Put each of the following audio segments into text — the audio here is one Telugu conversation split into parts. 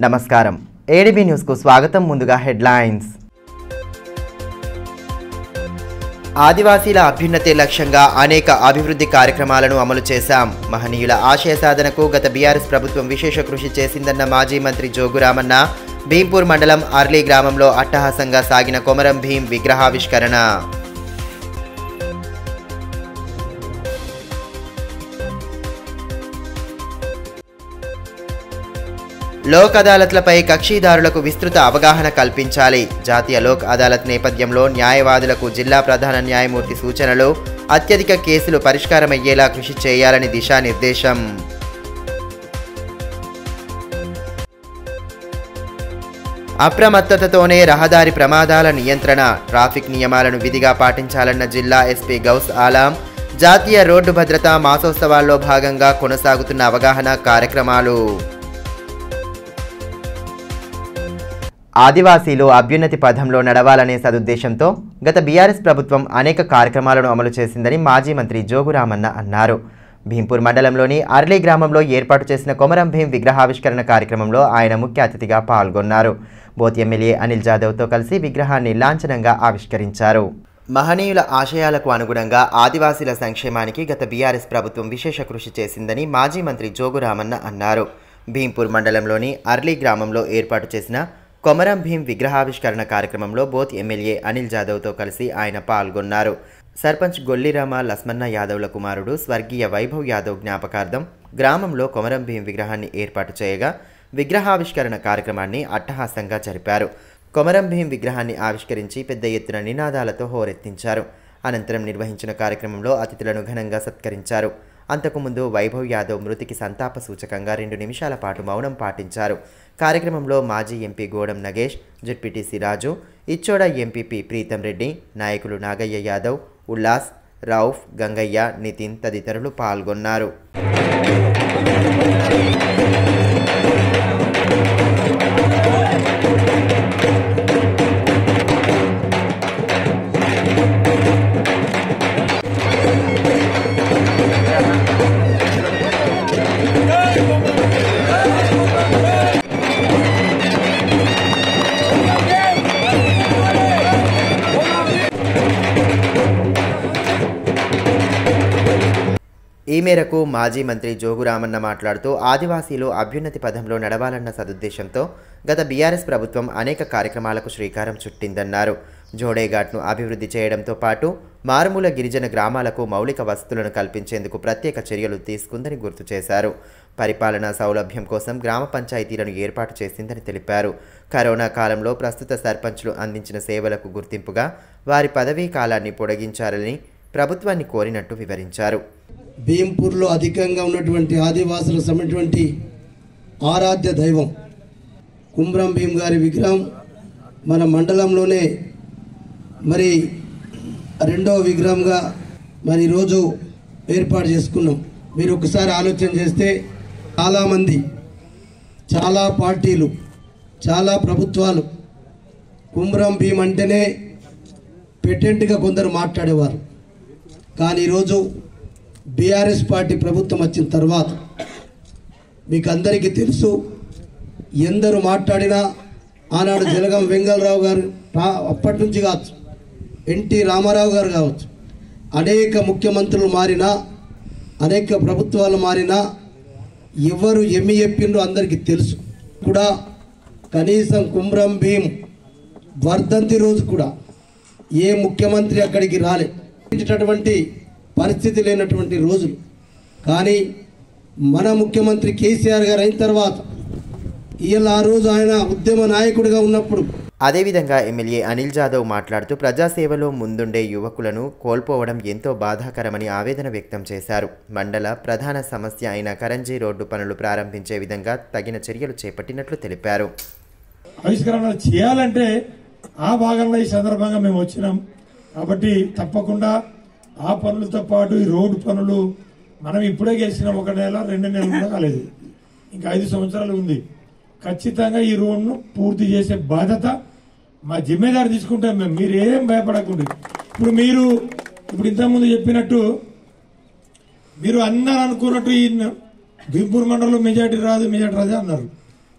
నమస్కారం ఏడీబీ న్యూస్కు స్వాగతం ముందుగా హెడ్లైన్స్ ఆదివాసీల అభ్యున్నతి లక్ష్యంగా అనేక అభివృద్ధి కార్యక్రమాలను అమలు చేశాం మహనీయుల ఆశయ సాధనకు గత బీఆర్ఎస్ ప్రభుత్వం విశేష కృషి చేసిందన్న మాజీ మంత్రి జోగురామన్న భీంపూర్ మండలం అర్లీ గ్రామంలో అట్టహాసంగా సాగిన కొమరం భీం విగ్రహావిష్కరణ లోక్ అదాలత్లపై కక్షిదారులకు విస్తృత అవగాహన కల్పించాలి జాతీయ లోక్ అదాలత్ నేపథ్యంలో న్యాయవాదులకు జిల్లా ప్రధాన న్యాయమూర్తి సూచనలు అత్యధిక కేసులు పరిష్కారమయ్యేలా కృషి చేయాలని దిశానిర్దేశం అప్రమత్తతతోనే రహదారి ప్రమాదాల నియంత్రణ ట్రాఫిక్ నియమాలను విధిగా పాటించాలన్న జిల్లా ఎస్పీ గౌస్ ఆలాం జాతీయ రోడ్డు భద్రతా మాసోత్సవాల్లో భాగంగా కొనసాగుతున్న అవగాహన కార్యక్రమాలు ఆదివాసీలు అభ్యున్నతి పథంలో నడవాలనే సదుద్దేశంతో గత బీఆర్ఎస్ ప్రభుత్వం అనేక కార్యక్రమాలను అమలు చేసిందని మాజీ మంత్రి జోగురామన్న అన్నారు భీంపూర్ మండలంలోని అర్లీ గ్రామంలో ఏర్పాటు చేసిన కొమరం భీం విగ్రహావిష్కరణ కార్యక్రమంలో ఆయన ముఖ్య అతిథిగా పాల్గొన్నారు బోత్ ఎమ్మెల్యే అనిల్ జాదవ్తో కలిసి విగ్రహాన్ని లాంఛనంగా ఆవిష్కరించారు మహనీయుల ఆశయాలకు అనుగుణంగా ఆదివాసీల సంక్షేమానికి గత బీఆర్ఎస్ ప్రభుత్వం విశేష కృషి చేసిందని మాజీ మంత్రి జోగురామన్న అన్నారు భీంపూర్ మండలంలోని అర్లీ గ్రామంలో ఏర్పాటు చేసిన కొమరం భీం విగ్రహావిష్కరణ కార్యక్రమంలో బోత్ ఎమ్మెల్యే అనిల్ జాదవ్తో కలిసి ఆయన పాల్గొన్నారు సర్పంచ్ గొల్లిరామ లస్మన్న యాదవ్ల కుమారుడు స్వర్గీయ వైభవ్ యాదవ్ జ్ఞాపకార్థం గ్రామంలో కొమరం భీం విగ్రహాన్ని ఏర్పాటు చేయగా విగ్రహావిష్కరణ కార్యక్రమాన్ని అట్టహాసంగా జరిపారు కొమరం భీం విగ్రహాన్ని ఆవిష్కరించి పెద్ద ఎత్తున నినాదాలతో హోరెత్తించారు అనంతరం నిర్వహించిన కార్యక్రమంలో అతిథులను ఘనంగా సత్కరించారు అంతకుముందు వైభవ్ యాదవ్ మృతికి సంతాప సూచకంగా రెండు నిమిషాల పాటు మౌనం పాటించారు కార్యక్రమంలో మాజీ MP Godam Nagesh ZPTC Raju Ichoda MPP Preetham Reddy నాయకులు నాగయ్య యాదవ్ ఉల్లాస్ రౌఫ్ గంగయ్య నితిన్ తదితరులు పాల్గొన్నారు ఈ మేరకు మాజీ మంత్రి జోగురామన్న మాట్లాడుతూ ఆదివాసీలు అభ్యున్నతి పథంలో నడవాలన్న సదుద్దేశంతో గత బీఆర్ఎస్ ప్రభుత్వం అనేక కార్యక్రమాలకు శ్రీకారం చుట్టిందన్నారు జోడేఘాట్ను అభివృద్ధి చేయడంతో పాటు మారుమూల గిరిజన గ్రామాలకు మౌలిక వసతులను కల్పించేందుకు ప్రత్యేక చర్యలు తీసుకుందని గుర్తు చేశారు పరిపాలనా సౌలభ్యం కోసం గ్రామ పంచాయతీలను ఏర్పాటు చేసిందని తెలిపారు కరోనా కాలంలో ప్రస్తుత సర్పంచ్లు అందించిన సేవలకు గుర్తింపుగా వారి పదవీ కాలాన్ని పొడిగించాలని ప్రభుత్వాన్ని కోరినట్టు వివరించారు భీంపూర్లో అధికంగా ఉన్నటువంటి ఆదివాసుల సమటువంటి ఆరాధ్య దైవం కుమ్రం భీం గారి విగ్రహం మన మండలంలోనే మరి రెండవ విగ్రహంగా మరి ఈరోజు ఏర్పాటు చేసుకున్నాం మీరు ఒకసారి ఆలోచన చేస్తే చాలామంది చాలా పార్టీలు చాలా ప్రభుత్వాలు కుమ్రం భీం అంటేనే పెటెంట్గా కొందరు మాట్లాడేవారు కానీ ఈరోజు బీఆర్ఎస్ పార్టీ ప్రభుత్వం వచ్చిన తర్వాత మీకు అందరికీ తెలుసు ఎందరు మాట్లాడినా ఆనాడు జలగం వెంగళరావు గారు రా- అప్పటి నుంచి కావచ్చు ఎన్టీ రామారావు గారు కావచ్చు అనేక ముఖ్యమంత్రులు మారినా అనేక ప్రభుత్వాలు మారినా ఎవరు ఎమ్మి చెప్పిండ్రో అందరికీ తెలుసు కూడా కనీసం కుమ్రం భీం వర్ధంతి రోజు కూడా ఏ ముఖ్యమంత్రి అక్కడికి రాలే ఇచ్చినటువంటి పరిస్థితి లేనటువంటి రోజులు కానీ మన ముఖ్యమంత్రి కేసీఆర్ గారు అయిన తర్వాత ఇవాళ ఆ రోజు ఆయన ఉద్యమ నాయకుడిగా ఉన్నప్పుడు అదేవిధంగా ఎమ్మెల్యే అనిల్ జాదవ్ మాట్లాడుతూ ప్రజాసేవలో ముందుండే యువకులను కోల్పోవడం ఎంతో బాధాకరమని ఆవేదన వ్యక్తం చేశారు మండల ప్రధాన సమస్య అయిన కరంజీ రోడ్డు పనులు ప్రారంభించే విధంగా తగిన చర్యలు చేపట్టినట్లు తెలిపారు ఆవిష్కరణ చేయాలంటే ఆ భాగంలో ఈ సందర్భంగా మేము వచ్చినాం కాబట్టి తప్పకుండా ఆ పనులతో పాటు ఈ రోడ్డు పనులు మనం ఇప్పుడే గెలిచినాం ఒక నెల రెండు నెలలు కూడా కాలేదు ఇంకా ఐదు సంవత్సరాలు ఉంది ఖచ్చితంగా ఈ రోడ్ను పూర్తి చేసే బాధ్యత మా జిమ్మేదారు తీసుకుంటాం మేము మీరు ఏం భయపడకండి ఇప్పుడు మీరు ఇప్పుడు ఇంతకుముందు చెప్పినట్టు మీరు అందరు అనుకున్నట్టు ఈ భీంపూర్ మండలంలో మెజార్టీ రాదు మెజార్టీ రాదు అన్నారు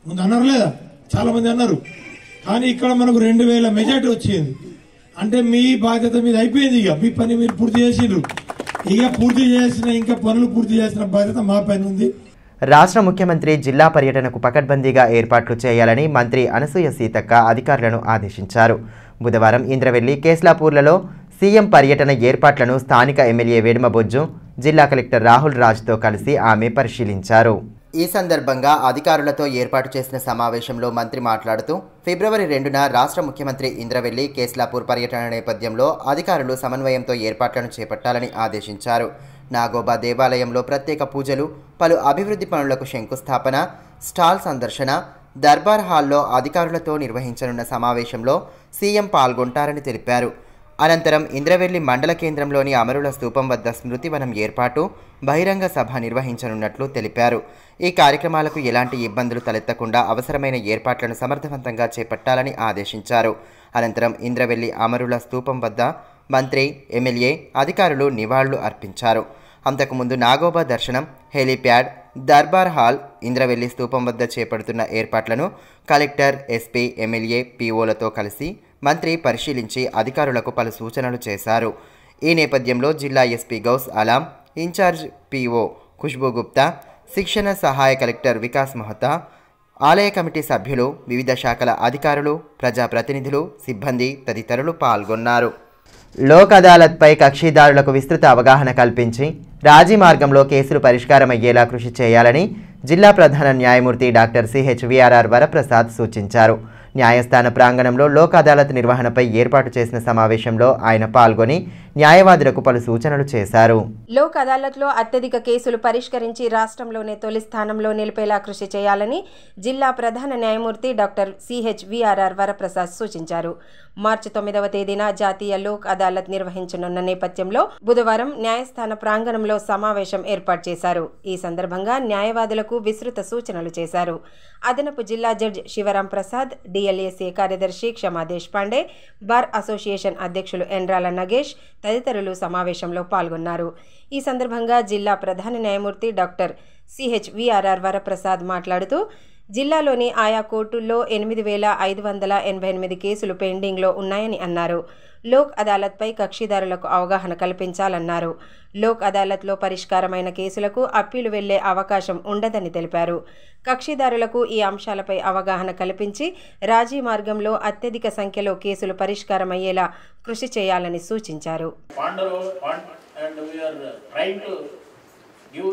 ముందు అన్నారు లేదా చాలా మంది అన్నారు కానీ ఇక్కడ మనకు రెండు వేల మెజార్టీ వచ్చింది అంటే మీ బాధ్యత మీద అయిపోయింది ఇక మీ పని మీరు పూర్తి చేసిండ్రు ఇక పూర్తి చేసిన ఇంకా పనులు పూర్తి చేసిన బాధ్యత మా పైన ఉంది రాష్ట్ర ముఖ్యమంత్రి జిల్లా పర్యటనకు పకడ్బందీగా ఏర్పాట్లు చేయాలని మంత్రి అనసూయ సీతక్క అధికారులను ఆదేశించారు బుధవారం ఇంద్రవెల్లి కేస్లాపూర్లలో సీఎం పర్యటన ఏర్పాట్లను స్థానిక ఎమ్మెల్యే వేడుమబొజ్జు జిల్లా కలెక్టర్ రాహుల్ రాజ్తో కలిసి ఆమె పరిశీలించారు ఈ సందర్భంగా అధికారులతో ఏర్పాటు చేసిన సమావేశంలో మంత్రి మాట్లాడుతూ ఫిబ్రవరి రెండున రాష్ట్ర ముఖ్యమంత్రి ఇంద్రవెల్లి కేస్లాపూర్ పర్యటన నేపథ్యంలో అధికారులు సమన్వయంతో ఏర్పాట్లను చేపట్టాలని ఆదేశించారు నాగోబా దేవాలయంలో ప్రత్యేక పూజలు పలు అభివృద్ధి పనులకు శంకుస్థాపన స్టాల్ సందర్శన దర్బార్ హాల్లో అధికారులతో నిర్వహించనున్న సమావేశంలో సీఎం పాల్గొంటారని తెలిపారు అనంతరం ఇంద్రవెల్లి మండల కేంద్రంలోని అమరుల స్తూపం వద్ద స్మృతివనం ఏర్పాటు బహిరంగ సభ నిర్వహించనున్నట్లు తెలిపారు ఈ కార్యక్రమాలకు ఎలాంటి ఇబ్బందులు తలెత్తకుండా అవసరమైన ఏర్పాట్లను సమర్థవంతంగా చేపట్టాలని ఆదేశించారు అనంతరం ఇంద్రవెల్లి అమరుల స్తూపం వద్ద మంత్రి ఎమ్మెల్యే అధికారులు నివాళులు అర్పించారు అంతకుముందు నాగోబా దర్శనం హెలీప్యాడ్ దర్బార్ హాల్ ఇంద్రవెల్లి స్తూపం వద్ద చేపడుతున్న ఏర్పాట్లను కలెక్టర్ ఎస్పీ ఎమ్మెల్యే పీఓలతో కలిసి మంత్రి పరిశీలించి అధికారులకు పలు సూచనలు చేశారు ఈ నేపథ్యంలో జిల్లా SP Gaus Alam incharge PO Khushboo Gupta శిక్షణ సహాయ కలెక్టర్ వికాస్ మహతా ఆలయ కమిటీ సభ్యులు వివిధ శాఖల అధికారులు ప్రజాప్రతినిధులు సిబ్బంది తదితరులు పాల్గొన్నారు లోక్ అదాలత్పై కక్షిదారులకు విస్తృత అవగాహన కల్పించి రాజీ మార్గంలో కేసులు పరిష్కారం అయ్యేలా కృషి చేయాలని జిల్లా ప్రధాన న్యాయమూర్తి డాక్టర్ సిహెచ్విఆర్ఆర్ వరప్రసాద్ సూచించారు న్యాయస్థాన ప్రాంగణంలో లోక్ అదాలత్ నిర్వహణపై ఏర్పాటు చేసిన సమావేశంలో ఆయన పాల్గొని న్యాయవాదులకు పలు సూచనలు చేశారు లోక్ అదాలత్లో అత్యధిక కేసులు పరిష్కరించి రాష్ట్రంలోనే తొలి స్థానంలో నిలిపేలా కృషి చేయాలని జిల్లా ప్రధాన న్యాయమూర్తి డాక్టర్ సిహెచ్ విఆర్ఆర్ వరప్రసాద్ సూచించారు మార్చి తొమ్మిదవ తేదీన జాతీయ లోక్ అదాలత్ నిర్వహించనున్న నేపథ్యంలో బుధవారం న్యాయస్థాన ప్రాంగణంలో సమావేశం ఏర్పాటు చేశారు ఈ సందర్భంగా న్యాయవాదులకు విస్తృత సూచనలు చేశారు అదనపు జిల్లా జడ్జ్ శివరాం ప్రసాద్ డిఎల్ఏసీ కార్యదర్శి క్షమా దేశ్పాండే బార్ అసోసియేషన్ అధ్యక్షులు ఎండ్రాల నగేష్ తదితరులు సమావేశంలో పాల్గొన్నారు ఈ సందర్భంగా జిల్లా ప్రధాన న్యాయమూర్తి డాక్టర్ సిహెచ్ విఆర్ఆర్ వరప్రసాద్ మాట్లాడుతూ జిల్లాలోని ఆయా కోర్టుల్లో ఎనిమిది వేల ఐదు వందల ఎనభై ఎనిమిది కేసులు పెండింగ్లో ఉన్నాయని అన్నారు లోక్ అదాలత్పై కక్షిదారులకు అవగాహన కల్పించాలన్నారు లోక్ అదాలత్లో పరిష్కారమైన కేసులకు అప్పీలు వెళ్లే అవకాశం ఉండదని తెలిపారు కక్షిదారులకు ఈ అంశాలపై అవగాహన కల్పించి రాజీ మార్గంలో అత్యధిక సంఖ్యలో కేసులు పరిష్కారమయ్యేలా కృషి చేయాలని సూచించారు Pandava Pand, and we are uh, trying to give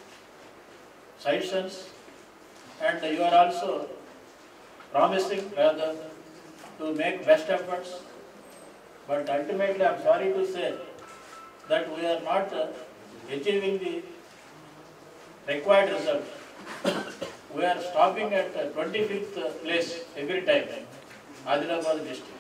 suggestions and you are also promising rather to make best efforts. But ultimately, I am sorry to say that we are not uh, achieving the required result. We are stopping at uh, 25th place every time, Adilabad district.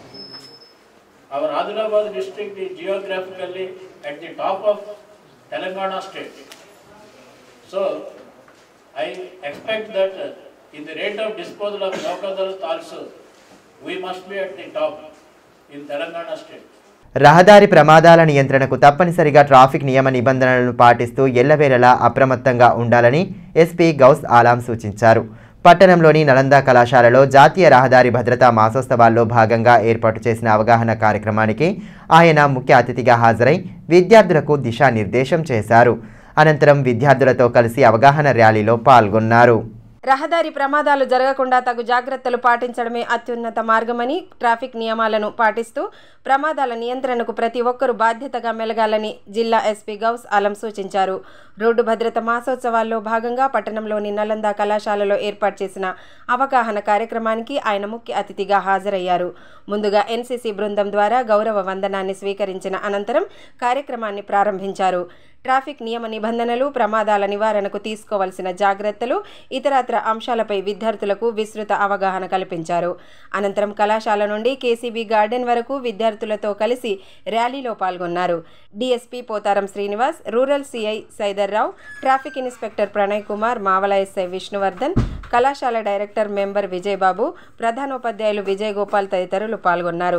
Our Adilabad district is geographically at the top of Telangana state. So, I expect that uh, in the rate of disposal of Lokadalat also, we must be at the top in Telangana state. రహదారి ప్రమాదాల నియంత్రణకు తప్పనిసరిగా ట్రాఫిక్ నియమ నిబంధనలను పాటిస్తూ ఎల్లవేళలా అప్రమత్తంగా ఉండాలని ఎస్పీ గౌస్ ఆలాం సూచించారు పట్టణంలోని నలంద కళాశాలలో జాతీయ రహదారి భద్రతా మాసోత్సవాల్లో భాగంగా ఏర్పాటు చేసిన అవగాహన కార్యక్రమానికి ఆయన ముఖ్య అతిథిగా హాజరై విద్యార్థులకు దిశానిర్దేశం చేశారు అనంతరం విద్యార్థులతో కలిసి అవగాహన ర్యాలీలో పాల్గొన్నారు రహదారి ప్రమాదాలు జరగకుండా తగు జాగ్రత్తలు పాటించడమే అత్యున్నత మార్గమని ట్రాఫిక్ నియమాలను పాటిస్తూ ప్రమాదాల నియంత్రణకు ప్రతి ఒక్కరూ బాధ్యతగా మెలగాలని జిల్లా ఎస్పీ గౌస్ ఆలం సూచించారు రోడ్డు భద్రత మాసోత్సవాల్లో భాగంగా పట్టణంలోని నలంద కళాశాలలో ఏర్పాటు చేసిన అవగాహన కార్యక్రమానికి ఆయన ముఖ్య అతిథిగా హాజరయ్యారు ముందుగా ఎన్సీసీ బృందం ద్వారా గౌరవ వందనాన్ని స్వీకరించిన అనంతరం కార్యక్రమాన్ని ప్రారంభించారు ట్రాఫిక్ నియమ నిబంధనలు ప్రమాదాల నివారణకు తీసుకోవలసిన జాగ్రత్తలు ఇతరత్ర అంశాలపై విద్యార్థులకు విస్తృత అవగాహన కల్పించారు అనంతరం కళాశాల నుండి కేసీబీ గార్డెన్ వరకు విద్యార్థులతో కలిసి ర్యాలీలో పాల్గొన్నారు DSP Potharam Srinivas rural CI Saidarrao traffic inspector Pranay Kumar Mavala SI Vishnuvardhan కళాశాల డైరెక్టర్ మెంబర్ విజయబాబు ప్రధానోపాధ్యాయులు విజయ్ గోపాల్ తదితరులు పాల్గొన్నారు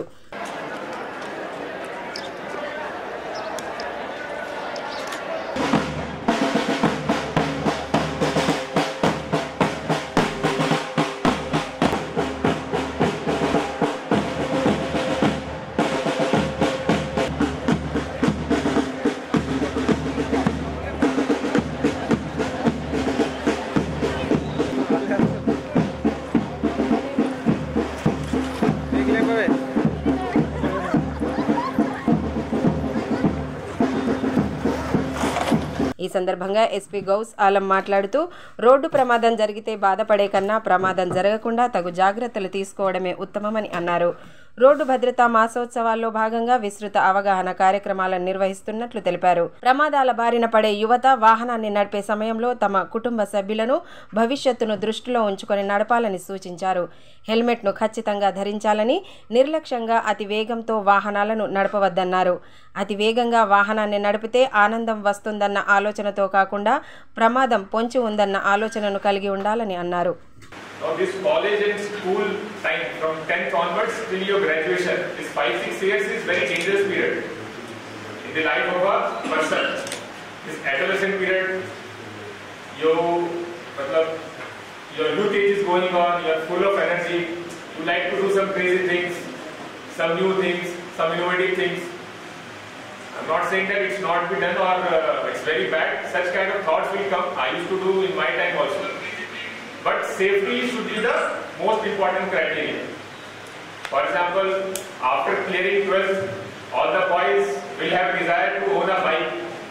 ఈ సందర్భంగా ఎస్పీ గౌస్ ఆలం మాట్లాడుతూ రోడ్డు ప్రమాదం జరిగితే బాధపడే కన్నా ప్రమాదం జరగకుండా తగు జాగ్రత్తలు తీసుకోవడమే ఉత్తమమని అన్నారు రోడ్డు భద్రతా మాసోత్సవాల్లో భాగంగా విస్తృత అవగాహన కార్యక్రమాలను నిర్వహిస్తున్నట్లు తెలిపారు ప్రమాదాల బారిన పడే యువత వాహనాన్ని నడిపే సమయంలో తమ కుటుంబ సభ్యులను భవిష్యత్తును దృష్టిలో ఉంచుకొని నడపాలని సూచించారు హెల్మెట్ను ఖచ్చితంగా ధరించాలని నిర్లక్ష్యంగా అతి వేగంతో వాహనాలను నడపవద్దన్నారు అతి వేగంగా వాహనాన్ని నడిపితే ఆనందం వస్తుందన్న ఆలోచనతో కాకుండా ప్రమాదం పొంచి ఉందన్న ఆలోచనను కలిగి ఉండాలని అన్నారు Now this college and school time from 10th onwards till your graduation, this 5-6 years is very dangerous period in the life of a person. This adolescent period, you, matlab, your youth age is going on, you are full of energy, you like to do some crazy things, some new things, some innovative things. I'm not saying that it's not be done or uh, it's very bad. Such kind of thoughts will come. I used to do in my time also. But safety should be the most important criteria. For example, after clearing 12th, all the boys will have desire to own a bike.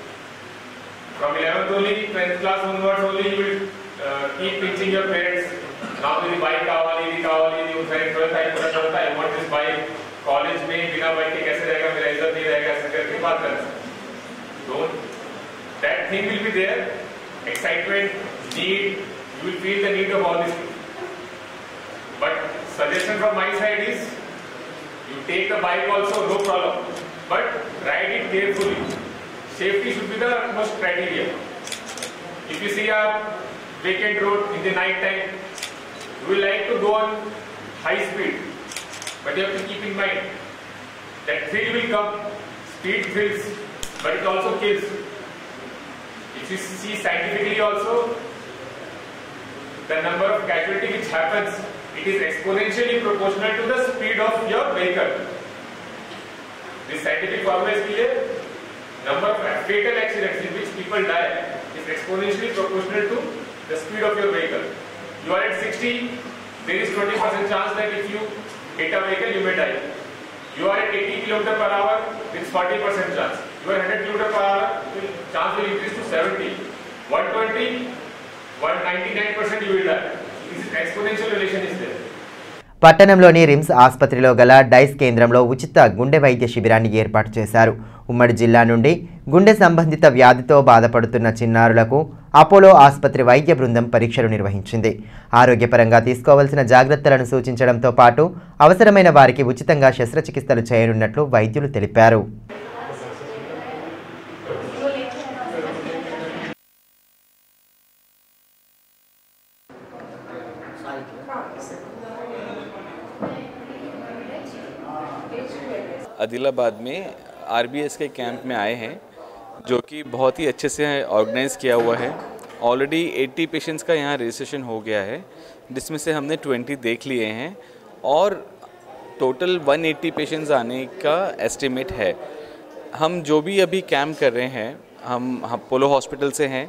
From 11th only, 10th class onwards only, you will uh, keep pinching your parents. Now the bike kawali, the kawali, the उसमें 12th आई पूरा चलता है, want this bike. कॉलेज में बिना बाइक के कैसे रहेगा मेरा इज्जत नहीं रहेगा ऐसे करके बात करना don't that thing will be there excitement need you will feel the need of all these things but suggestion from my side is you take the bike also no problem but ride it carefully safety should be the most criteria if you see a vacant road in the night time you will like to go on high speed but you have to keep in mind that thrill will come speed thrills but it also kills. If you see scientifically also, the number of casualty which happens, it is exponentially proportional to the speed of your vehicle. This scientific formula is clear. Number of fatal accidents in which people die is exponentially proportional to the speed of your vehicle. You are at 60, there is 20% chance that if you hit a vehicle, you may die. You are at 80 km per hour, there is 40% chance. You are 100 km per hour, will, chance will increase to 70. 120, 199% you will die. This is exponential relation is there. పట్టణంలోని రిమ్స్ ఆసుపత్రిలో గల డైస్ కేంద్రంలో ఉచిత గుండె వైద్య శిబిరాన్ని ఏర్పాటు చేశారు ఉమ్మడి జిల్లా నుండి గుండె సంబంధిత వ్యాధితో బాధపడుతున్న చిన్నారులకు అపోలో ఆసుపత్రి వైద్య బృందం పరీక్షలు నిర్వహించింది ఆరోగ్యపరంగా తీసుకోవాల్సిన జాగ్రత్తలను సూచించడంతో పాటు అవసరమైన వారికి ఉచితంగా శస్త్రచికిత్సలు చేయనున్నట్లు వైద్యులు తెలిపారు आदिलाबाद में आर के कैंप में आए हैं जो कि बहुत ही अच्छे से ऑर्गेनाइज किया हुआ है ऑलरेडी 80 पेशेंट्स का यहाँ रजिस्ट्रेशन हो गया है जिसमें से हमने 20 देख लिए हैं और टोटल 180 पेशेंट्स आने का एस्टिमेट है हम जो भी अभी कैंप कर रहे हैं हम अपोलो हॉस्पिटल से हैं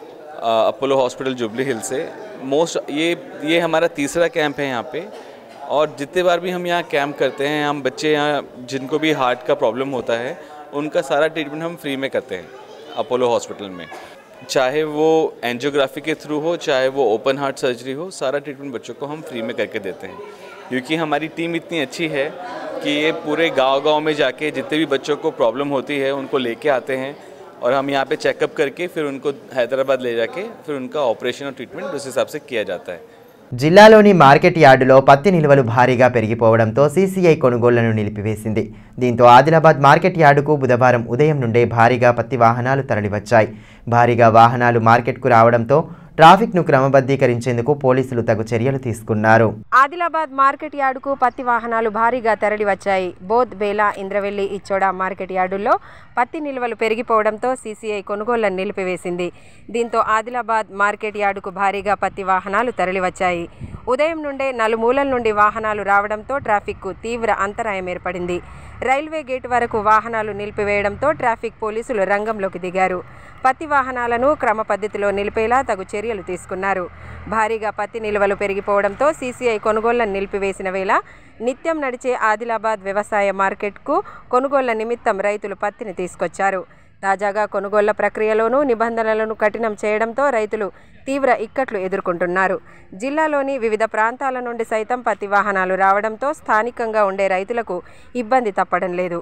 अपोलो हॉस्पिटल जुबली हिल से मोस्ट ये ये हमारा तीसरा कैंप है यहाँ पे और जितने बार भी हम यहाँ कैंप करते हैं हम बच्चे यहाँ जिनको भी हार्ट का प्रॉब्लम होता है उनका सारा ट्रीटमेंट हम फ्री में करते हैं अपोलो हॉस्पिटल में चाहे वो एंजियोग्राफी के थ्रू हो चाहे वो ओपन हार्ट सर्जरी हो सारा ट्रीटमेंट बच्चों को हम फ्री में करके देते हैं क्योंकि हमारी टीम इतनी अच्छी है कि ये पूरे गांव-गांव में जाके जितने भी बच्चों को प्रॉब्लम होती है उनको लेके आते हैं और हम यहाँ पे चेकअप करके फिर उनको हैदराबाद ले जाके फिर उनका ऑपरेशन और ट्रीटमेंट उस हिसाब से किया जाता है జిల్లాలోని మార్కెట్ యార్డులో పత్తి నిల్వలు భారీగా పెరిగిపోవడంతో సీసీఐ కొనుగోళ్లను నిలిపివేసింది దీంతో ఆదిలాబాద్ మార్కెట్ యార్డుకు బుధవారం ఉదయం నుండే భారీగా పత్తి వాహనాలు తరలివచ్చాయి భారీగా వాహనాలు మార్కెట్కు రావడంతో ట్రాఫిక్ను క్రమబద్ధీకరించేందుకు పోలీసులు తగు చర్యలు తీసుకున్నారు ఆదిలాబాద్ మార్కెట్ యార్డుకు పత్తి వాహనాలు భారీగా తరలివచ్చాయి బోధ్ బేలా ఇంద్రవెల్లి ఇచ్చోడ మార్కెట్ యార్డుల్లో పత్తి నిల్వలు పెరిగిపోవడంతో సీసీఐ కొనుగోళ్లను నిలిపివేసింది దీంతో ఆదిలాబాద్ మార్కెట్ యార్డుకు భారీగా పత్తి వాహనాలు తరలివచ్చాయి ఉదయం నుండే నలుమూలల నుండి వాహనాలు రావడంతో ట్రాఫిక్కు తీవ్ర అంతరాయం ఏర్పడింది రైల్వే గేట్ వరకు వాహనాలు నిలిపివేయడంతో ట్రాఫిక్ పోలీసులు రంగంలోకి దిగారు పత్తి వాహనాలను క్రమ పద్ధతిలో నిలిపేలా తగు చర్యలు తీసుకున్నారు భారీగా పత్తి నిల్వలు పెరిగిపోవడంతో సీసీఐ కొనుగోళ్లను నిలిపివేసిన వేళ నిత్యం నడిచే ఆదిలాబాద్ వ్యవసాయ మార్కెట్కు కొనుగోళ్ల నిమిత్తం రైతులు పత్తిని తీసుకొచ్చారు తాజాగా కొనుగోళ్ల ప్రక్రియలోనూ నిబంధనలను కఠినం చేయడంతో రైతులు తీవ్ర ఇక్కట్లు ఎదుర్కొంటున్నారు జిల్లాలోని వివిధ ప్రాంతాల నుండి సైతం పత్తి వాహనాలు రావడంతో స్థానికంగా ఉండే రైతులకు ఇబ్బంది తప్పడం లేదు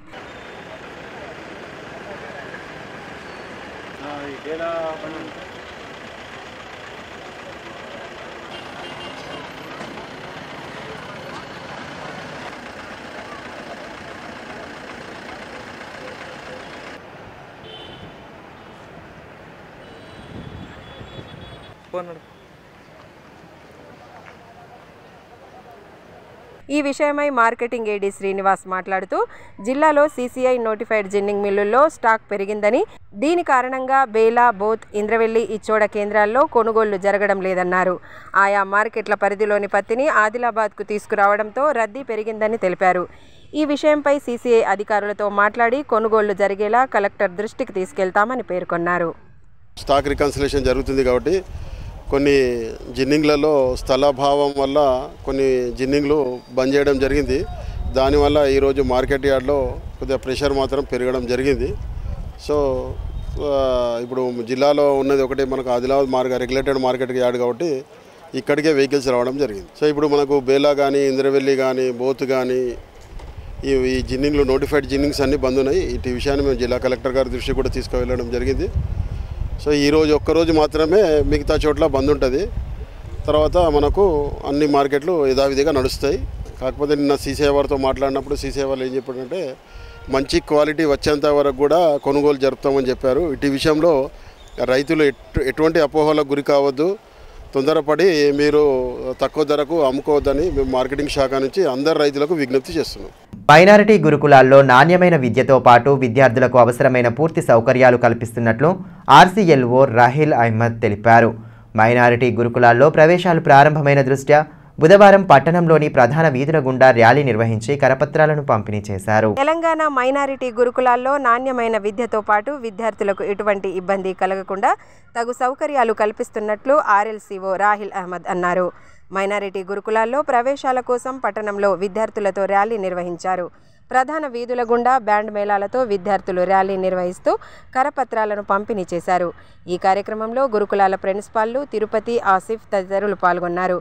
ఈ విషయమై మార్కెటింగ్ ఏడీ శ్రీనివాస్ మాట్లాడుతూ జిల్లాలో సీసీఐ నోటిఫైడ్ జిన్నింగ్ మిల్లుల్లో స్టాక్ పెరిగిందని దీని కారణంగా బేలా బోత్ ఇంద్రవెల్లి ఇచ్చోడ కేంద్రాల్లో కొనుగోళ్లు జరగడం లేదన్నారు ఆయా మార్కెట్ల పరిధిలోని పత్తిని ఆదిలాబాద్కు తీసుకురావడంతో రద్దీ పెరిగిందని తెలిపారు ఈ విషయంపై సీసీఐ అధికారులతో మాట్లాడి కొనుగోళ్లు జరిగేలా కలెక్టర్ దృష్టికి తీసుకెళ్తామని పేర్కొన్నారు స్టాక్ రికన్సిలేషన్ జరుగుతుంది కాబట్టి కొన్ని జిన్నింగ్లలో స్థలాభావం వల్ల కొన్ని జిన్నింగ్లు బంద్ చేయడం జరిగింది దానివల్ల ఈరోజు మార్కెట్ యార్డ్లో కొద్దిగా ప్రెషర్ మాత్రం పెరగడం జరిగింది సో ఆ, ఇప్పుడు జిల్లాలో ఉన్నది ఒకటి మనకు ఆదిలాబాద్ మార్గ రెగ్యులేటెడ్ మార్కెట్ యార్డ్ కాబట్టి ఇక్కడికే వెహికల్స్ రావడం జరిగింది సో ఇప్పుడు మనకు బేలా కానీ ఇంద్రవెల్లి కానీ బోత్ కానీ ఈ ఈ జిన్నింగ్లు నోటిఫైడ్ జిన్నింగ్స్ అన్నీ బంద్ ఉన్నాయి ఈ విషయాన్ని మేము జిల్లా కలెక్టర్ గారి దృష్టికి కూడా తీసుకువెళ్ళడం జరిగింది సో ఈరోజు ఒక్కరోజు మాత్రమే మిగతా చోట్ల బంద్ ఉంటుంది తర్వాత మనకు అన్ని మార్కెట్లు యథావిధిగా నడుస్తాయి కాకపోతే నిన్న సీసీఐ వారితో మాట్లాడినప్పుడు సీసీఐ వాళ్ళు ఏం చెప్పారంటే మంచి క్వాలిటీ వచ్చేంత వరకు కూడా కొనుగోలు జరుపుతామని చెప్పారు ఇటు విషయంలో రైతులు ఎటు ఎటువంటి అపోహలకు గురి కావద్దు తొందరపడి మీరు తక్కువ ధరకు అమ్ముకోవద్దని మేము మార్కెటింగ్ శాఖ నుంచి అందరు రైతులకు విజ్ఞప్తి చేస్తున్నాం మైనారిటీ గురుకులాల్లో నాణ్యమైన విద్యతో పాటు విద్యార్థులకు అవసరమైన పూర్తి సౌకర్యాలు కల్పిస్తున్నట్లు ఆర్సీఎల్ఓ రాహిల్ అహ్మద్ తెలిపారు మైనారిటీ గురుకులాల్లో ప్రవేశాలు ప్రారంభమైన దృష్ట్యా బుధవారం పట్టణంలోని ప్రధాన వీధుల గుండా ర్యాలీ నిర్వహించి కరపత్రాలను పంపిణీ చేశారు తెలంగాణ మైనారిటీ గురుకులాల్లో నాణ్యమైన విద్యతో పాటు విద్యార్థులకు ఎటువంటి ఇబ్బంది కలగకుండా తగు సౌకర్యాలు కల్పిస్తున్నట్లు ఆర్ఎల్సీఓ రాహిల్ అహ్మద్ అన్నారు మైనారిటీ గురుకులాల్లో ప్రవేశాల కోసం పట్టణంలో విద్యార్థులతో ర్యాలీ నిర్వహించారు ప్రధాన వీధుల గుండా బ్యాండ్ మేళాలతో విద్యార్థులు ర్యాలీ నిర్వహిస్తూ కరపత్రాలను పంపిణీ చేశారు ఈ కార్యక్రమంలో గురుకులాల ప్రిన్సిపాల్లు తిరుపతి ఆసిఫ్ తదితరులు పాల్గొన్నారు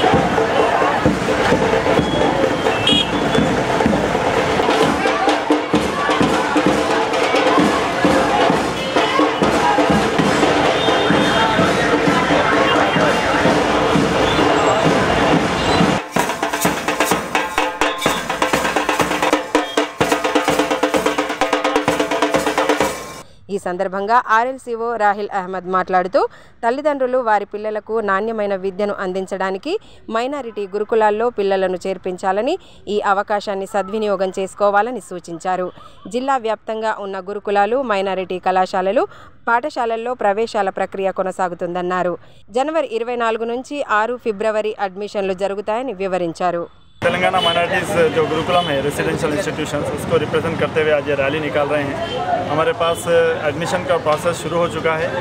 ఈ సందర్భంగా ఆర్ఎల్సీఓ రాహిల్ అహ్మద్ మాట్లాడుతూ తల్లిదండ్రులు వారి పిల్లలకు నాణ్యమైన విద్యను అందించడానికి మైనారిటీ గురుకులాల్లో పిల్లలను చేర్పించాలని ఈ అవకాశాన్ని సద్వినియోగం చేసుకోవాలని సూచించారు జిల్లా వ్యాప్తంగా ఉన్న గురుకులాలు మైనారిటీ కళాశాలలు పాఠశాలల్లో ప్రవేశాల ప్రక్రియ కొనసాగుతుందన్నారు జనవరి ఇరవై నాలుగు నుంచి ఆరు ఫిబ్రవరి అడ్మిషన్లు జరుగుతాయని వివరించారు तेलंगाना माइनॉरिटीज़ जो गुरुकुलम है रेसिडेंशियल इंस्टीट्यूशंस उसको रिप्रेजेंट करते हुए आज ये रैली निकाल रहे हैं हमारे पास एडमिशन का प्रोसेस शुरू हो चुका है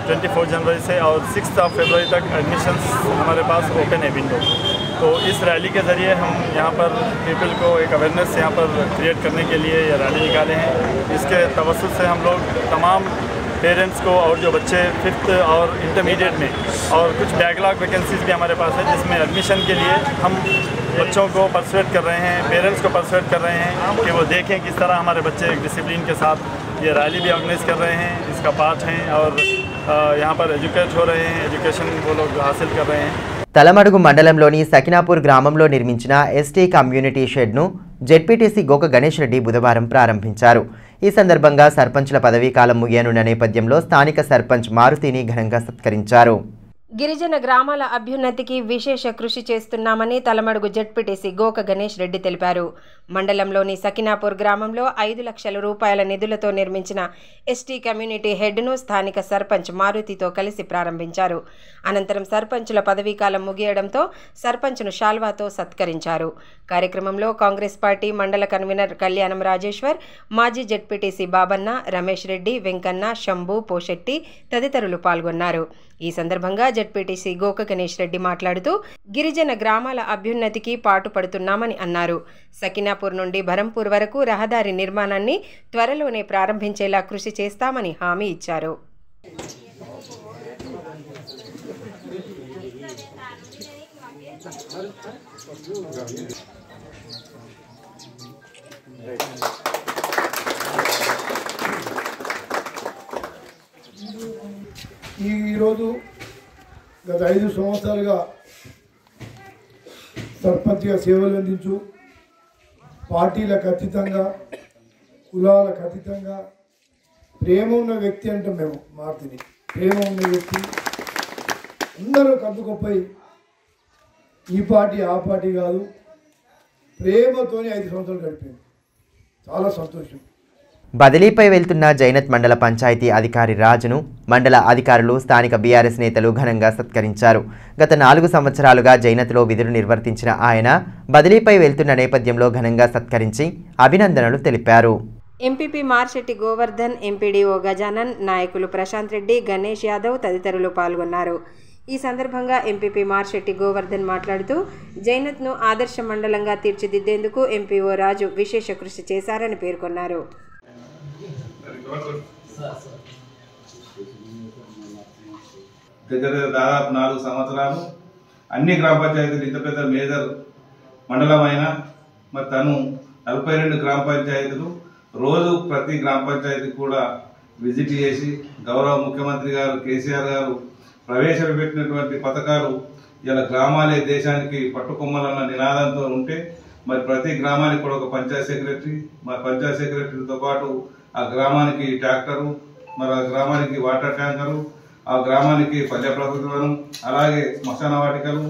24 जनवरी से और सिक्स ऑफ फरवरी तक एडमिशन्स हमारे पास ओपन है विंडो तो इस रैली के ज़रिए हम यहाँ पर पीपल को एक अवेयरनेस यहाँ पर क्रिएट करने के लिए ये रैली निकाले हैं इसके तवसत से हम लोग तमाम पेरेंट्स को और जो बच्चे फिफ्थ और इंटरमीडिएट में और कुछ बैकलॉग वैकेंसीज भी हमारे पास है जिसमें एडमिशन के लिए हम बच्चों को परसुएट कर रहे हैं पेरेंट्स को परसुएट कर रहे हैं कि वो देखें किस तरह हमारे बच्चे एक डिसिप्लिन के साथ ये रैली भी ऑर्गेनाइज कर रहे हैं इसका पार्ट हैं और अ, यहाँ पर एजुकेट हो रहे हैं एजुकेशन वो लोग हासिल कर रहे हैं తలమడుగు మండలంలోని సకినాపూర్ గ్రామంలో నిర్మించిన ఎస్టీ కమ్యూనిటీ షెడ్ను జెడ్పీటీసీ గోక గణేష్ రెడ్డి బుధవారం ప్రారంభించారు ఈ సందర్భంగా సర్పంచుల పదవీ కాలం ముగియనున్న నేపథ్యంలో స్థానిక సర్పంచ్ మారుతిని ఘనంగా సత్కరించారు గిరిజన గ్రామాల అభ్యున్నతికి విశేష కృషి చేస్తున్నామని తలమడుగు జడ్పీటీసీ గోక గణేష్ రెడ్డి తెలిపారు మండలంలోని సకినాపూర్ గ్రామంలో ఐదు లక్షల రూపాయల నిధులతో నిర్మించిన ఎస్టీ కమ్యూనిటీ హెడ్ను స్థానిక సర్పంచ్ మారుతితో కలిసి ప్రారంభించారు అనంతరం సర్పంచుల పదవీకాలం ముగియడంతో సర్పంచ్ను షాల్వాతో సత్కరించారు కార్యక్రమంలో కాంగ్రెస్ పార్టీ మండల కన్వీనర్ కళ్యాణం రాజేశ్వర్ మాజీ జడ్పీటీసీ బాబన్న రమేష్ రెడ్డి వెంకన్న శంభు పోషెట్టి తదితరులు పాల్గొన్నారు ఈ సందర్భంగా జడ్పీటీసీ గోక గణేష్ రెడ్డి మాట్లాడుతూ గిరిజన గ్రామాల అభ్యున్నతికి పాటుపడుతున్నామని అన్నారు సకినాపూర్ నుండి బరంపూర్ వరకు రహదారి నిర్మాణాన్ని త్వరలోనే ప్రారంభించేలా కృషి చేస్తామని హామీ ఇచ్చారు ఈ ఈరోజు గత ఐదు సంవత్సరాలుగా సర్పంచ్గా సేవలు అందించు పార్టీలకు అతీతంగా కులాలకు అతీతంగా ప్రేమ ఉన్న వ్యక్తి అంటాం మేము మార్తిని ప్రేమ ఉన్న వ్యక్తి అందరూ కద్దుకొప్పై ఈ పార్టీ ఆ పార్టీ కాదు ప్రేమతోనే ఐదు సంవత్సరాలు గడిపింది చాలా సంతోషం బదిలీపై వెళ్తున్న జైనత్ మండల పంచాయతీ అధికారి రాజును మండల అధికారులు స్థానిక బీఆర్ఎస్ నేతలు ఘనంగా సత్కరించారు గత నాలుగు సంవత్సరాలుగా జైనత్లో విధులు నిర్వర్తించిన ఆయన బదిలీపై వెళ్తున్న నేపథ్యంలో ఘనంగా సత్కరించి అభినందనలు తెలిపారు ఎంపీపీ మార్షెట్టి గోవర్ధన్ ఎంపీడీఓ గజానన్ నాయకులు ప్రశాంత్ రెడ్డి గణేష్ యాదవ్ తదితరులు పాల్గొన్నారు ఈ సందర్భంగా ఎంపీపీ మార్షెట్టి గోవర్ధన్ మాట్లాడుతూ జైనత్ను ఆదర్శ మండలంగా తీర్చిదిద్దేందుకు ఎంపీఓ రాజు విశేష కృషి చేశారని పేర్కొన్నారు దగ్గర దగ్గర దాదాపు నాలుగు సంవత్సరాలు అన్ని గ్రామ పంచాయతీలు ఇంత పెద్ద మేజర్ మండలం అయినా మరి తను నలభై రెండు గ్రామ పంచాయతీలు రోజు ప్రతి గ్రామ పంచాయతీ కూడా విజిట్ చేసి గౌరవ ముఖ్యమంత్రి గారు కేసీఆర్ గారు ప్రవేశపెట్టినటువంటి పథకాలు ఇలా గ్రామాలే దేశానికి పట్టుకొమ్మలన్న నినాదంతో ఉంటే మరి ప్రతి గ్రామానికి కూడా ఒక పంచాయత్ సెక్రటరీ మరి పంచాయత్ సెక్రటరీతో పాటు ఆ గ్రామానికి ట్రాక్టరు మరి ఆ గ్రామానికి వాటర్ ట్యాంకరు ఆ గ్రామానికి పల్లె ప్రకృతి వనం అలాగే శ్మశాన వాటికలు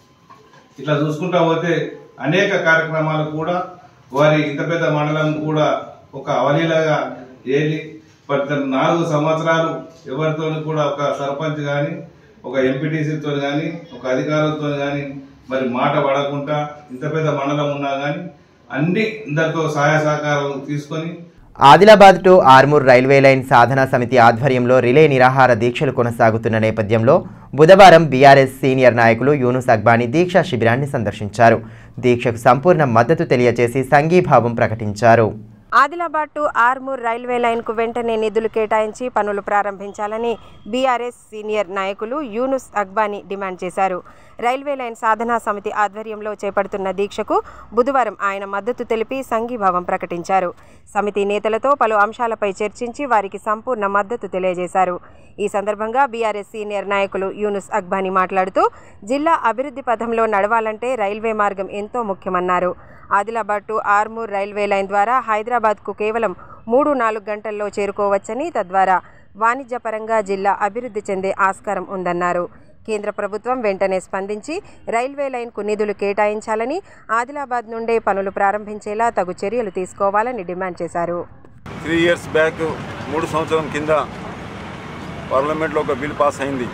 ఇట్లా చూసుకుంటా పోతే అనేక కార్యక్రమాలు కూడా వారి ఇంత పెద్ద మండలం కూడా ఒక అవలీలగా ఏలి మరి తన నాలుగు సంవత్సరాలు ఎవరితో కూడా ఒక సర్పంచ్ కానీ ఒక ఎంపీటీసీతో కానీ ఒక అధికారులతో కానీ మరి మాట పడకుండా ఇంత పెద్ద మండలం ఉన్నా కానీ అన్ని అందరితో సహాయ సహకారాలు తీసుకొని Adilabad to Armoor railway line సాధనా సమితి ఆధ్వర్యంలో రిలే నిరాహార దీక్షలు కొనసాగుతున్న నేపథ్యంలో బుధవారం బీఆర్ఎస్ సీనియర్ నాయకులు యూనుస్ అక్బానీ దీక్షా శిబిరాన్ని సందర్శించారు దీక్షకు సంపూర్ణ మద్దతు తెలియజేసి సంఘీభావం ప్రకటించారు ఆదిలాబాద్ టు ఆర్మూర్ రైల్వే లైన్కు వెంటనే నిధులు కేటాయించి పనులు ప్రారంభించాలని బీఆర్ఎస్ సీనియర్ నాయకులు యూనుస్ అక్బానీ డిమాండ్ చేశారు రైల్వే లైన్ సాధనా సమితి ఆధ్వర్యంలో చేపడుతున్న దీక్షకు బుధవారం ఆయన మద్దతు తెలిపి సంఘీభావం ప్రకటించారు సమితి నేతలతో పలు అంశాలపై చర్చించి వారికి సంపూర్ణ మద్దతు తెలియజేశారు ఈ సందర్భంగా బీఆర్ఎస్ సీనియర్ నాయకులు యూనుస్ అక్బానీ మాట్లాడుతూ జిల్లా అభివృద్ధి పథంలో నడవాలంటే రైల్వే మార్గం ఎంతో ముఖ్యమన్నారు Adilabad to Armoor railway line ద్వారా హైదరాబాద్కు కేవలం మూడు నాలుగు గంటల్లో చేరుకోవచ్చని తద్వారా వాణిజ్యపరంగా జిల్లా అభివృద్ధి చెందే ఆస్కారం ఉందన్నారు కేంద్ర ప్రభుత్వం వెంటనే స్పందించి రైల్వే లైన్కు నిధులు కేటాయించాలని ఆదిలాబాద్ నుండే పనులు ప్రారంభించేలా తగు చర్యలు తీసుకోవాలని డిమాండ్ చేశారు త్రీ ఇయర్స్ బ్యాక్ మూడు సంవత్సరం కింద పార్లమెంట్లో ఒక బిల్ పాస్ అయింది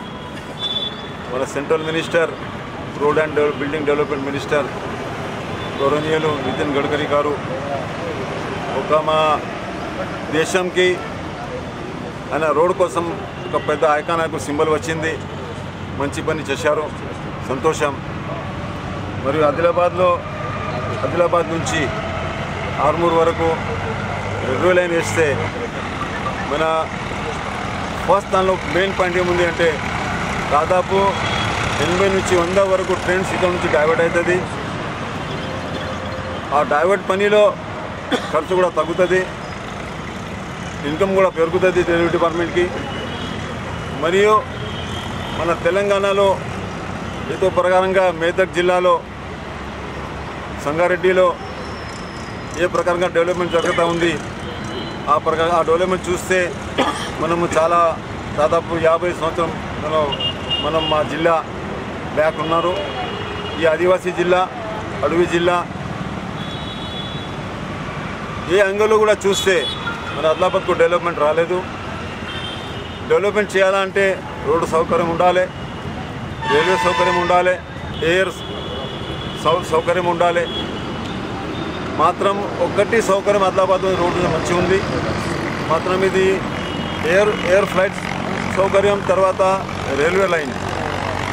మన central minister road and develop building development minister గౌరవనీయులు నితిన్ గడ్కరీ గారు ఒక మా దేశంకి ఆయన రోడ్ కోసం ఒక పెద్ద ఐకానాకు సింబల్ వచ్చింది మంచి పని చేశారు సంతోషం మరియు ఆదిలాబాద్లో ఆదిలాబాద్ నుంచి ఆర్మూర్ వరకు రైల్వే లైన్ వేస్తే మన ఫస్ట్ దానిలో మెయిన్ పాయింట్ ఏముంది అంటే దాదాపు ఎనభై నుంచి వంద వరకు ట్రైన్స్ ఇక్కడ నుంచి డైవర్ట్ అవుతుంది ఆ డైవర్ట్ పనిలో ఖర్చు కూడా తగ్గుతుంది ఇన్కమ్ కూడా పెరుగుతుంది రైల్వే డిపార్ట్మెంట్కి మరియు మన తెలంగాణలో ఏదో ప్రకారంగా మేదక్ జిల్లాలో సంగారెడ్డిలో ఏ ప్రకారంగా డెవలప్మెంట్ జరుగుతూ ఉంది ఆ ప్రకారం ఆ డెవలప్మెంట్ చూస్తే మనము చాలా దాదాపు యాభై సంవత్సరం మనం మనం మా జిల్లా బ్యాక్ ఉన్నారు ఈ ఆదివాసీ జిల్లా అడవి జిల్లా ఏ అంగంలో కూడా చూస్తే మన ఆదిలాబాద్కు డెవలప్మెంట్ రాలేదు డెవలప్మెంట్ చేయాలంటే రోడ్డు సౌకర్యం ఉండాలి రైల్వే సౌకర్యం ఉండాలి ఎయిర్ సౌ సౌకర్యం ఉండాలి మాత్రం ఒక్కటి సౌకర్యం ఆదిలాబాద్ రోడ్డు మంచిగా ఉంది మాత్రం ఇది ఎయిర్ ఎయిర్ ఫ్లైట్స్ సౌకర్యం తర్వాత రైల్వే లైన్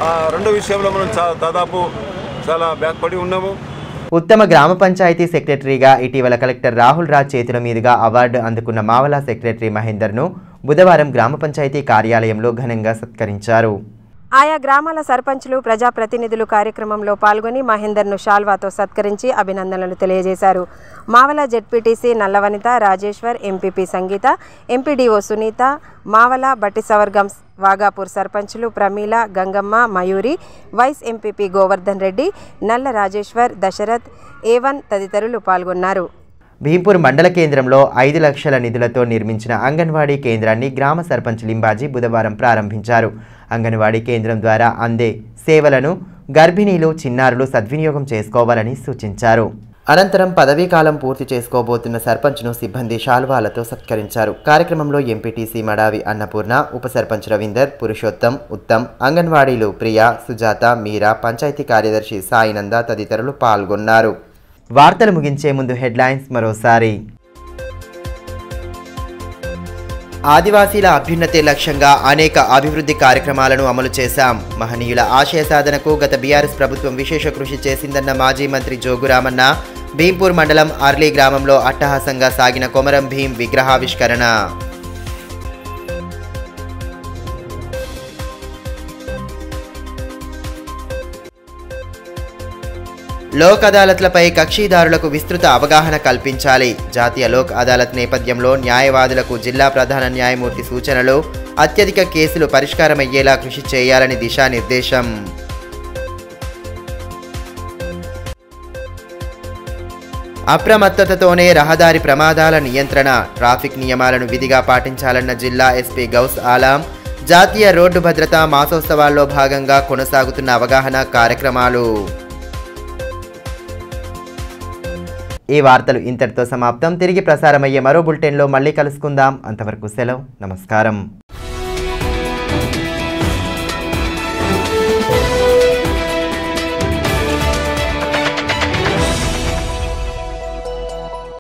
ఆ రెండో విషయంలో మనం చా దాదాపు చాలా బ్యాక్పడి ఉన్నాము ఉత్తమ గ్రామ పంచాయతీ సెక్రటరీగా ఇటీవల కలెక్టర్ రాహుల్ రాజ్ చేతుల మీదుగా అవార్డు అందుకున్న మావలా సెక్రటరీ మహేందర్ను బుధవారం గ్రామ పంచాయతీ కార్యాలయంలో ఘనంగా సత్కరించారు ఆయా గ్రామాల సర్పంచులు ప్రజాప్రతినిధులు కార్యక్రమంలో పాల్గొని మహేందర్ను షాల్వాతో సత్కరించి అభినందనలు తెలియజేశారు Mavala ZPTC Nallavanitha Rajeshwar MPP Sangeetha MPDO Sunitha Mavala Batti Savargam Vagapur సర్పంచులు Pramila Gangamma Mayuri vice MPP Govardhan Reddy Nalla Rajeshwar Dashrath A1 తదితరులు పాల్గొన్నారు భీంపూర్ మండల కేంద్రంలో ఐదు లక్షల నిధులతో నిర్మించిన అంగన్వాడీ కేంద్రాన్ని గ్రామ సర్పంచ్ లింబాజీ బుధవారం ప్రారంభించారు అంగన్వాడీ కేంద్రం ద్వారా అందే సేవలను గర్భిణీలు చిన్నారులు సద్వినియోగం చేసుకోవాలని సూచించారు అనంతరం పదవీ కాలం పూర్తి చేసుకోబోతున్న సర్పంచ్ను సిబ్బంది శాల్వాలతో సత్కరించారు కార్యక్రమంలో ఎంపీటీసీ మడావి అన్నపూర్ణ ఉప సర్పంచ్ రవీందర్ పురుషోత్తం ఉత్తమ్ అంగన్వాడీలు ప్రియా సుజాత మీరా పంచాయతీ కార్యదర్శి సాయినంద తదితరులు పాల్గొన్నారు వార్తలు ముగించే ముందు హెడ్లైన్స్ మరోసారి ఆదివాసీల అభ్యున్నతే లక్ష్యంగా అనేక అభివృద్ధి కార్యక్రమాలను అమలు చేశాం మహనీయుల ఆశయ సాధనకు గత బీఆర్ఎస్ ప్రభుత్వం విశేష కృషి చేసిందన్న మాజీ మంత్రి జోగురామన్న భీంపూర్ మండలం అర్లీ గ్రామంలో అట్టహాసంగా సాగిన కొమరం భీం విగ్రహావిష్కరణ లోక్ అదాలత్లపై కక్షిదారులకు విస్తృత అవగాహన కల్పించాలి జాతీయ లోక్ అదాలత్ నేపథ్యంలో న్యాయవాదులకు జిల్లా ప్రధాన న్యాయమూర్తి సూచనలు అత్యధిక కేసులు పరిష్కారమయ్యేలా కృషి చేయాలని దిశానిర్దేశం అప్రమత్తతతోనే రహదారి ప్రమాదాల నియంత్రణ ట్రాఫిక్ నియమాలను విధిగా పాటించాలన్న జిల్లా ఎస్పీ గౌస్ ఆలాం జాతీయ రోడ్డు భద్రతా మాసోత్సవాల్లో భాగంగా కొనసాగుతున్న అవగాహన కార్యక్రమాలు ఈ వార్తలు ఇంతటితో సమాప్తం తిరిగి ప్రసారమయ్యే మరో బులెటిన్లో మళ్ళీ కలుసుకుందాం అంతవరకు సెలవు నమస్కారం